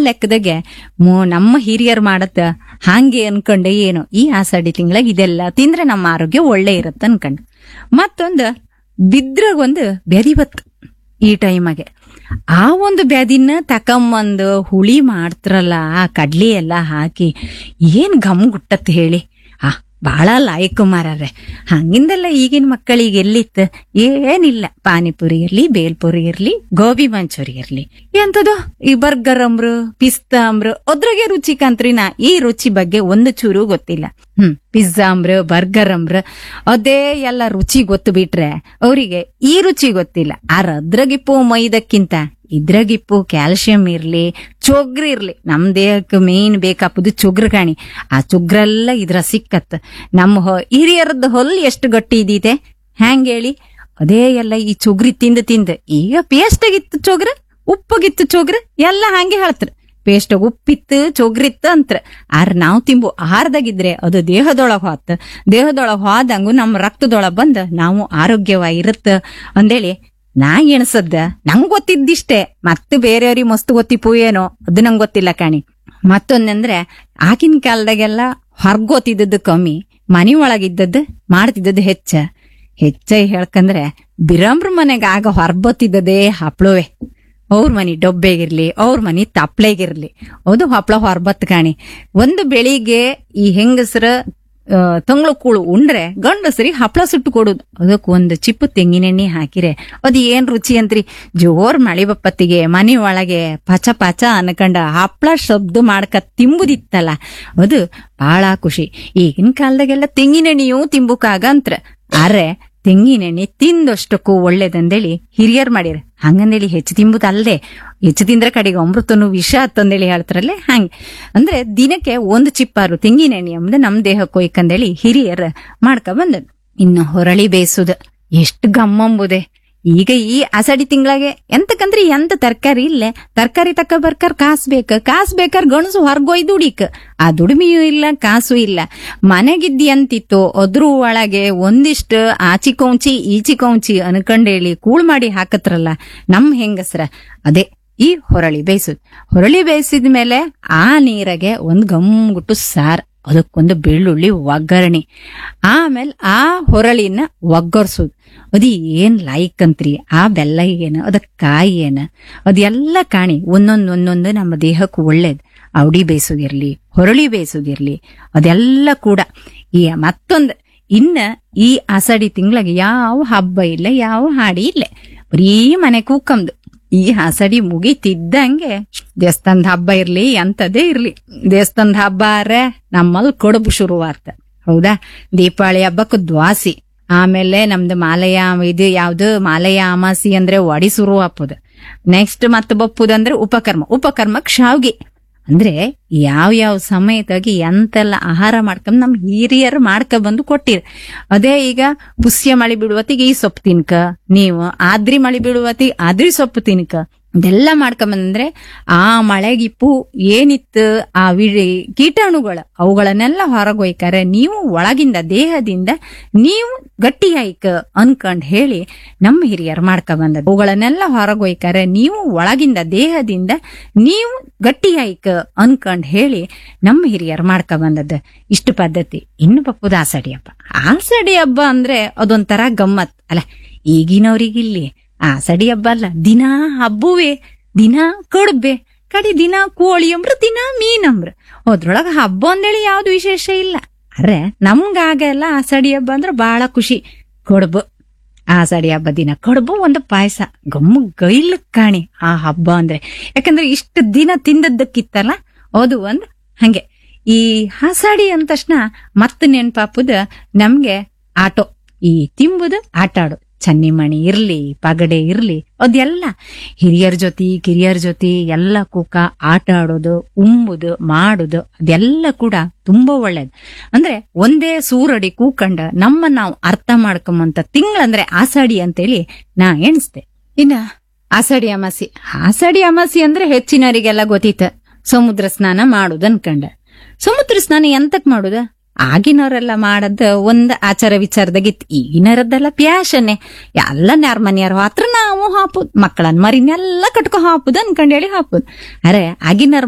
ಲೆಕ್ಕದಾಗೆ ಮು- ನಮ್ಮ ಹಿರಿಯರ್ ಮಾಡತ್ತ ಹಾಗೆ ಅನ್ಕೊಂಡೆ ಏನು ಈ ಆಷಾಢಿ ತಿಂಗಳಾಗ ಇದೆಲ್ಲ ತಿಂದ್ರೆ ನಮ್ಮ ಆರೋಗ್ಯ ಒಳ್ಳೆ ಇರತ್ತ ಅನ್ಕೊಂಡೆ ಮತ್ತೊಂದು ಬಿದ್ರಾಗ ಒಂದು ಬೆದಿ ಬತ್ತು ಈ ಟೈಮಾಗೆ ಆ ಒಂದು ಬ್ಯಾದಿನ ತಕೊಂಬಂದು ಹುಳಿ ಮಾಡ್ತಾರಲ್ಲ ಆ ಕಡ್ಲಿ ಎಲ್ಲ ಹಾಕಿ ಏನ್ ಘಮ್ ಗುಟ್ಟತ್ ಹೇಳಿ ಆ ಬಾಳ ಲಾಯಕ್ ಮಾರಾರೆ ಹಂಗಿಂದಲ್ಲ ಈಗಿನ ಮಕ್ಕಳಿಗೆ ಎಲ್ಲಿತ್ತ ಏನಿಲ್ಲ ಪಾನಿಪುರಿ ಇರ್ಲಿ ಬೇಲ್ಪುರಿ ಇರ್ಲಿ ಗೋಬಿ ಮಂಚೂರಿ ಇರ್ಲಿ ಎಂತದು ಈ ಬರ್ಗರ್ ಅಂಬ್ರು ಪಿಸ್ತಾ ಅಂಬ್ರು ಅದ್ರಾಗೆ ರುಚಿ ಕಂತ್ರಿನ ಈ ರುಚಿ ಬಗ್ಗೆ ಒಂದು ಚೂರು ಗೊತ್ತಿಲ್ಲ ಹ್ಮ್ ಪಿಜ್ಜಾ ಅಂಬ್ರು ಬರ್ಗರ್ ಅಂಬ್ರು ಅದೇ ಎಲ್ಲ ರುಚಿ ಗೊತ್ತು ಬಿಟ್ರೆ ಅವರಿಗೆ ಈ ರುಚಿ ಗೊತ್ತಿಲ್ಲ ಆರ ಅದ್ರಾಗಿಪ್ಪು ಮೈದಕ್ಕಿಂತ ಇದ್ರಾಗಿಪ್ಪು ಕ್ಯಾಲ್ಸಿಯಂ ಇರ್ಲಿ ಚೊಗ್ರು ಇರ್ಲಿ ನಮ್ ದೇಹಕ್ಕೆ ಮೇನ್ ಬೇಕಾಪುದು ಚೊಗ್ರು ಕಾಣಿ ಆ ಚೊಗ್ರೆಲ್ಲ ಇದ್ರ ಸಿಕ್ಕತ್ ನಮ್ಮ ಹೊ- ಹಿರಿಯರದ್ದು ಹೊಲ್ ಎಷ್ಟು ಗಟ್ಟಿ ಇದಿದೆ ಹ್ಯಾಂಗ್ ಹೇಳಿ ಅದೇ ಎಲ್ಲ ಈ ಚೊಗ್ರಿ ತಿಂದು ತಿಂದು ಈಗ ಪೇಸ್ಟ್ ಆಗಿತ್ತು ಚೊಗ್ರ ಉಪ್ಪಗಿತ್ತು ಚೊಗ್ರ ಎಲ್ಲ ಹಂಗೆ ಹೇಳ್ತಾರ ಪೇಸ್ಟ್ ಉಪ್ಪಿತ್ತು ಚೊಗ್ರಿತ್ತು ಅಂತ್ರ ಆರ್ ನಾವ್ ತಿಂಬು ಆಹಾರದಾಗಿದ್ರೆ ಅದು ದೇಹದೊಳಗ್ ಹೋತ್ ದೇಹದೊಳಗ್ ಹೋದಂಗು ನಮ್ಮ ರಕ್ತದೊಳಗ್ ಬಂದ್ ನಾವು ಆರೋಗ್ಯವಾಗಿರುತ್ತ ಅಂದೇಳಿ ನಾ ಎಣಸದ್ದ ನಂಗ್ ಗೊತ್ತಿದ್ದಿಷ್ಟೇ ಮತ್ತೆ ಬೇರೆಯವ್ರಿಗೆ ಮಸ್ತ್ ಗೊತ್ತಿಪ್ಪು ಏನೋ ಅದು ನಂಗ್ ಗೊತ್ತಿಲ್ಲ ಕಾಣಿ ಮತ್ತೊಂದಂದ್ರೆ ಆಗಿನ ಕಾಲದಾಗೆಲ್ಲ ಹೊರ್ಗೋತಿದ್ದದ್ದು ಕಮ್ಮಿ ಮನಿ ಒಳಗಿದ್ದದ್ದು ಮಾಡ್ತಿದ್ದದ್ದು ಹೆಚ್ಚ ಹೆಚ್ಚ ಹೇಳ್ಕಂದ್ರೆ ಬಿರಂಬ್ರ ಮನೆಗೆ ಆಗ ಹೊರ್ಬತ್ತಿದ್ದದೇ ಹಪ್ಳವೆ ಅವ್ರ ಮನಿ ಡೊಬ್ಬೆಗಿರ್ಲಿ ಅವ್ರ ಮನಿ ತಪ್ಳೆಗಿರ್ಲಿ ಅದು ಹಪ್ಳ ಹೊರ್ಬತ್ ಕಾಣಿ ಒಂದು ಬೆಳಿಗ್ಗೆ ಈ ಹೆಂಗಸರ ತಂಗ್ಳು ಕೂಳು ಉಂಡ್ರೆ ಗಂಡಸರಿಗೆ ಹಪ್ಳ ಸುಟ್ಟು ಕೊಡುದು ಅದಕ್ಕೆ ಒಂದು ಚಿಪ್ಪು ತೆಂಗಿನೆಣ್ಣೆ ಹಾಕಿರೆ ಅದು ಏನ್ ರುಚಿ ಅಂತ್ರಿ ಜೋರ್ ಮಳಿ ಬಪ್ಪತ್ತಿಗೆ ಮನಿ ಒಳಗೆ ಪಚ ಪಚ ಅನ್ಕಂಡ ಹಪ್ಳ ಶಬ್ದ ಮಾಡ್ಕ ತಿಂಬುದಿತ್ತಲ್ಲ ಅದು ಬಹಳ ಖುಷಿ ಈಗಿನ ಕಾಲದಾಗೆಲ್ಲ ತೆಂಗಿನೆಣ್ಣೆಯೂ ತಿಂಬುಕಾಗಂತ್ರ ಆದ್ರೆ ತೆಂಗಿನೆಣ್ಣೆ ತಿಂದಷ್ಟಕ್ಕೂ ಒಳ್ಳೇದಂದೇಳಿ ಹಿರಿಯರ್ ಮಾಡ್ಯಾರ ಹಂಗಂದೇಳಿ ಹೆಚ್ಚು ತಿಂಬುದಲ್ದೆ ಹೆಚ್ಚು ತಿಂದ್ರೆ ಕಡೆಗೆ ಅಮೃತನು ವಿಷ ಅಂತಂದೇಳಿ ಹೇಳ್ತಾರಲ್ಲೇ ಹಂಗೆ ಅಂದ್ರೆ ದಿನಕ್ಕೆ ಒಂದು ಚಿಪ್ಪಾರು ತೆಂಗಿನೆಣ್ಣೆ ಅಂಬುದು ನಮ್ ದೇಹಕ್ಕೆ ಹೋಯ್ಕಂದೇಳಿ ಹಿರಿಯರ್ ಮಾಡ್ಕ ಬಂದದ್ ಇನ್ನು ಹೊರಳಿ ಬೇಯಿಸುದ ಎಷ್ಟು ಗಮ್ಮಂಬುದೆ ಈಗ ಈ ಆಷಾಢಿ ತಿಂಗಳಾಗೆ ಎಂತಕಂದ್ರೆ ಎಂತ ತರಕಾರಿ ಇಲ್ಲೇ ತರಕಾರಿ ತಕ್ಕ ಬರ್ಕರ್ ಕಾಸ್ ಬೇಕ ಕಾಸ್ ಬೇಕಾರ ಗಣಸು ಹೊರ್ಗೊಯ್ ದುಡಿಕ್ ಆ ದುಡಿಮೆಯೂ ಇಲ್ಲ ಕಾಸು ಇಲ್ಲ ಮನೆಗಿದ್ದಿ ಅಂತಿತ್ತು ಅದ್ರ ಒಳಗೆ ಒಂದಿಷ್ಟು ಆಚಿ ಕೌಂಚಿ ಈಚಿ ಕೌಂಚಿ ಅನ್ಕಂಡೇಳಿ ಕೂಳ್ ಮಾಡಿ ಹಾಕತ್ರಲ್ಲ ನಮ್ ಹೆಂಗಸ್ರ ಅದೇ ಈ ಹೊರಳಿ ಬೇಯಿಸುದು ಹೊರಳಿ ಬೇಯಿಸಿದ ಮೇಲೆ ಆ ನೀರಾಗೆ ಒಂದ್ ಗಮ್ಗುಟ್ಟು ಸಾರ್ ಅದಕ್ಕೊಂದು ಬೆಳ್ಳುಳ್ಳಿ ಒಗ್ಗರಣೆ ಆಮೇಲೆ ಆ ಹೊರಳಿನ ಒಗ್ಗರ್ಸೋದು ಅದು ಏನ್ ಲಾಯ್ಕ್ ಅಂತ್ರಿ ಆ ಬೆಲ್ಲ ಏನು ಅದಕ್ ಕಾಯಿ ಏನ ಅದೆಲ್ಲ ಕಾಣಿ ಒಂದೊಂದ್ ಒಂದೊಂದು ನಮ್ಮ ದೇಹಕ್ಕೆ ಒಳ್ಳೇದ್ ಅವಡಿ ಬೇಯಿಸೋದಿರ್ಲಿ ಹೊರಳಿ ಬೇಯಿಸೋದಿರ್ಲಿ ಅದೆಲ್ಲ ಕೂಡ ಈ ಮತ್ತೊಂದು ಇನ್ನ ಈ ಆಷಾಢಿ ತಿಂಗಳಿಗೆ ಯಾವ ಹಬ್ಬ ಇಲ್ಲ ಯಾವ ಹಾಡಿ ಇಲ್ಲ ಬರೀ ಮನೆ ಕೂಕಂದು ಈ ಆಷಾಢಿ ಮುಗಿತಿದ್ದಂಗೆ ದೇವಸ್ಥಾನದ ಹಬ್ಬ ಇರ್ಲಿ ಅಂತದೇ ಇರ್ಲಿ ದೇವಸ್ಥಾನದ ಹಬ್ಬ ಆರೆ ನಮ್ಮಲ್ಲಿ ಕಡುಬು ಶುರುವಾರ್ತ ಹೌದಾ ದೀಪಾವಳಿ ಹಬ್ಬಕ್ಕೆ ದ್ವಾಸಿ ಆಮೇಲೆ ನಮ್ದು ಮಾಲಯ ಇದು ಯಾವ್ದು ಮಾಲಯ ಅಮಾಸಿ ಅಂದ್ರೆ ಒಡಿ ಶುರು ಹಾಪುದು ನೆಕ್ಸ್ಟ್ ಮತ್ತೆ ಬಪ್ಪುದಂದ್ರೆ ಉಪಕರ್ಮ ಉಪಕರ್ಮಕ್ ಶಾವ್ಗೆ ಅಂದ್ರೆ ಯಾವ ಯಾವ ಸಮಯದಾಗಿ ಎಂತೆಲ್ಲ ಆಹಾರ ಮಾಡ್ಕೊಂಡ್ ನಮ್ ಹಿರಿಯರು ಮಾಡ್ಕ ಬಂದು ಕೊಟ್ಟಿರ್ ಅದೇ ಈಗ ಪುಷ್ಯ ಮಳಿ ಬಿಡುವತ್ತಿಗೆ ಈ ಸೊಪ್ಪು ತಿನ್ಕ ನೀವು ಆದ್ರಿ ಮಳಿ ಬಿಡುವತ್ತಿಗೆ ಆದ್ರಿ ಸೊಪ್ಪು ತಿನ್ಕ ಇದೆಲ್ಲ ಮಾಡ್ಕೊಂಬಂದ್ರೆ ಆ ಮಳೆಗಿಪ್ಪು ಏನಿತ್ತು ಆ ವಿಳಿ ಕೀಟಾಣುಗಳ ಅವುಗಳನ್ನೆಲ್ಲ ಹೊರಗೊಯ್ತಾರೆ ನೀವು ಒಳಗಿಂದ ದೇಹದಿಂದ ನೀವು ಗಟ್ಟಿಯಾಯ್ಕ ಅನ್ಕಂಡ್ ಹೇಳಿ ನಮ್ಮ ಹಿರಿಯರು ಮಾಡ್ಕ ಬಂದದ್ದು ಅವುಗಳನ್ನೆಲ್ಲ ಹೊರಗೊಯ್ತಾರೆ ನೀವು ಒಳಗಿಂದ ದೇಹದಿಂದ ನೀವು ಗಟ್ಟಿಯಾಯ್ಕ ಅನ್ಕಂಡ್ ಹೇಳಿ ನಮ್ಮ ಹಿರಿಯರು ಮಾಡ್ಕ ಬಂದದ್ದು ಇಷ್ಟು ಪದ್ಧತಿ ಇನ್ನು ಬಪ್ಪುದು ಆಸಡಿ ಹಬ್ಬ ಆಸಡಿ ಹಬ್ಬ ಅಂದ್ರೆ ಅದೊಂಥರ ಗಮ್ಮತ್ ಅಲ್ಲ ಈಗಿನವ್ರಿಗಿಲ್ಲಿ ಆಸಡಿ ಹಬ್ಬ ಅಲ್ಲ ದಿನಾ ಹಬ್ಬುವೆ ದಿನಾ ಕಡುಬೆ ಕಡಿ ದಿನ ಕೋಳಿ ಅಂಬ್ರ ದಿನ ಮೀನ್ ಅಂಬ್ರ ಅದ್ರೊಳಗ ಹಬ್ಬ ಅಂದೇಳಿ ಯಾವ್ದು ವಿಶೇಷ ಇಲ್ಲ ಅರೆ ನಮ್ಗಾಗ ಎಲ್ಲ ಆಸಡಿ ಹಬ್ಬ ಅಂದ್ರೆ ಬಹಳ ಖುಷಿ ಕಡುಬು ಆಷಾಢಿ ಹಬ್ಬ ದಿನ ಕಡುಬು ಒಂದು ಪಾಯಸ ಗಮ್ಮು ಗೈಲ್ ಕಾಣಿ ಆ ಹಬ್ಬ ಅಂದ್ರೆ ಯಾಕಂದ್ರೆ ಇಷ್ಟು ದಿನ ತಿಂದದ್ದಕ್ಕಿತ್ತಲ್ಲ ಅದು ಒಂದು ಹಂಗೆ ಈ ಆಷಾಢಿ ಅಂದ ತಕ್ಷಣ ಮತ್ತೆ ನೆನ್ಪಾಪುದ ನಮ್ಗೆ ಆಟೋ ಈ ತಿಂಬುದು ಆಟ ಆಡು ಚನ್ನಿಮಣಿ ಇರ್ಲಿ ಪಗಡೆ ಇರ್ಲಿ ಅದೆಲ್ಲ ಹಿರಿಯರ ಜೊತೆ ಕಿರಿಯರ ಜೊತೆ ಎಲ್ಲ ಕೂಕ ಆಟ ಆಡೋದು ಉಂಬುದು ಮಾಡುದು ಅದೆಲ್ಲ ಕೂಡ ತುಂಬಾ ಒಳ್ಳೇದು ಅಂದ್ರೆ ಒಂದೇ ಸೂರಡಿ ಕೂಕಂಡ ನಮ್ಮ ನಾವು ಅರ್ಥ ಮಾಡ್ಕೊಂಬಂತ ತಿಂಗಳಂದ್ರೆ ಆಷಾಢಿ ಅಂತೇಳಿ ನಾ ಎಣಿಸ್ದೆ ಇನ್ನ ಆಷಾಢಿ ಅಮಾಸಿ ಆಷಾಢಿ ಅಮಾಸಿ ಅಂದ್ರೆ ಹೆಚ್ಚಿನವರಿಗೆಲ್ಲ ಗೊತ್ತಿತ್ತ ಸಮುದ್ರ ಸ್ನಾನ ಮಾಡುದು ಅನ್ಕಂಡ ಸಮುದ್ರ ಸ್ನಾನ ಎಂತಕ್ ಮಾಡುದ ಆಗಿನವರೆಲ್ಲ ಮಾಡದ ಒಂದ್ ಆಚಾರ ವಿಚಾರದಾಗಿತ್ತು ಈಗಿನರದ್ದೆಲ್ಲ ಪ್ಯಾಶನ್ನೇ ಎಲ್ಲ ನ್ಯಾರ ಮನೆಯವ್ರ ಹತ್ರ ನಾವು ಹಾಪುದ್ ಮಕ್ಕಳನ್ ಮರಿನೆಲ್ಲ ಕಟ್ಕೊ ಹಾಪುದ್ ಅನ್ಕಂಡ್ ಹೇಳಿ ಹಾಪುದ್ ಅರೆ ಆಗಿನವ್ರ